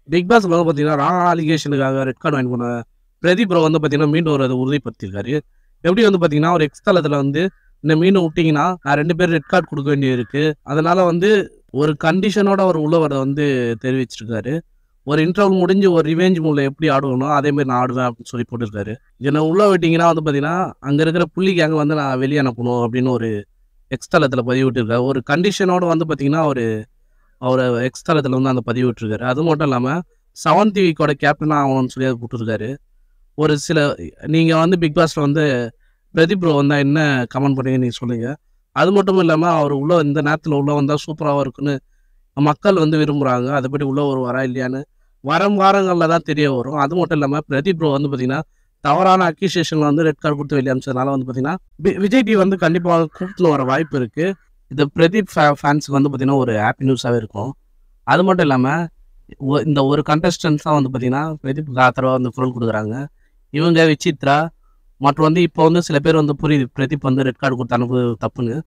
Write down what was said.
big pass வந்து பார்த்தீங்கன்னா wrong அலிகேஷனுக்காக red card வாங்கி போன பிரதீப் ப்ரோ வந்து பார்த்தீங்கன்னா மீண்டும் ஒரு அதை உறுதிப்படுத்தியிருக்காரு எப்படி வந்து பார்த்தீங்கன்னா ஒரு எக்ஸ் தளத்தில் வந்து இந்த மீன் விட்டிங்கன்னா நான் ரெண்டு பேரும் ரெட் கார்டு கொடுக்க வேண்டியது இருக்கு அதனால வந்து ஒரு கண்டிஷனோட அவர் உள்ள வர வந்து தெரிவிச்சிருக்காரு ஒரு இன்டர்வல் முடிஞ்சு ஒரு ரிவெஞ்ச் மூல எப்படி ஆடுவனோ அதே மாதிரி நான் ஆடுவேன் அப்படின்னு சொல்லி போட்டிருக்காரு என்னை உள்ள விட்டிங்கன்னா வந்து பார்த்தீங்கன்னா அங்கே இருக்கிற புள்ளி கேங்க வந்து நான் வெளியே அனுப்பணும் அப்படின்னு ஒரு எக்ஸ் தளத்தில் பதிவிட்டிருக்காரு ஒரு கண்டிஷனோட வந்து பார்த்தீங்கன்னா ஒரு அவர் எக்ஸ் தளத்தில் வந்து அந்த பதிவு விட்டுருக்காரு அது மட்டும் இல்லாமல் செவன் டிவிக்கோட கேப்டனாக ஆகணும்னு சொல்லி அதை போட்டிருக்காரு ஒரு சில நீங்கள் வந்து பிக் பாஸில் வந்து பிரதீப் ப்ரோ வந்தால் என்ன கமெண்ட் பண்ணீங்க நீங்கள் சொல்லுங்கள் அது மட்டும் இல்லாமல் அவர் உள்ள இந்த நேரத்தில் உள்ள வந்தால் சூப்பராக இருக்குன்னு மக்கள் வந்து விரும்புகிறாங்க அதை பற்றி உள்ள ஒரு வரா இல்லையான்னு வரும் வாரங்களில் தான் தெரிய வரும் அது மட்டும் இல்லாமல் பிரதீப் ப்ரோ வந்து பார்த்தீங்கன்னா தவறான அக்யூசியேஷனில் வந்து ரெட் கார்டு கொடுத்து வெளியே அனுப்பிச்சதுனால வந்து பார்த்தீங்கன்னா வி- விஜய் டிவி வந்து கண்டிப்பாக கூப்பிட்டு வர வாய்ப்பு இருக்குது இது பிரதீப் ஃபே- ஃபேன்ஸுக்கு வந்து பார்த்தீங்கன்னா ஒரு ஹாப்பி நியூஸாகவே இருக்கும் அது மட்டும் இல்லாமல் இந்த ஒரு கண்டஸ்டன்ஸ் தான் வந்து பார்த்தீங்கன்னா பிரதீப் ஆதரவாக வந்து குரல் கொடுக்குறாங்க இவங்க விசித்ரா மற்றும் வந்து இப்போ வந்து சில பேர் வந்து புரியுது பிரதீப் வந்து ரெட் கார்டு கொடுத்து அனுப்பு தப்புன்னு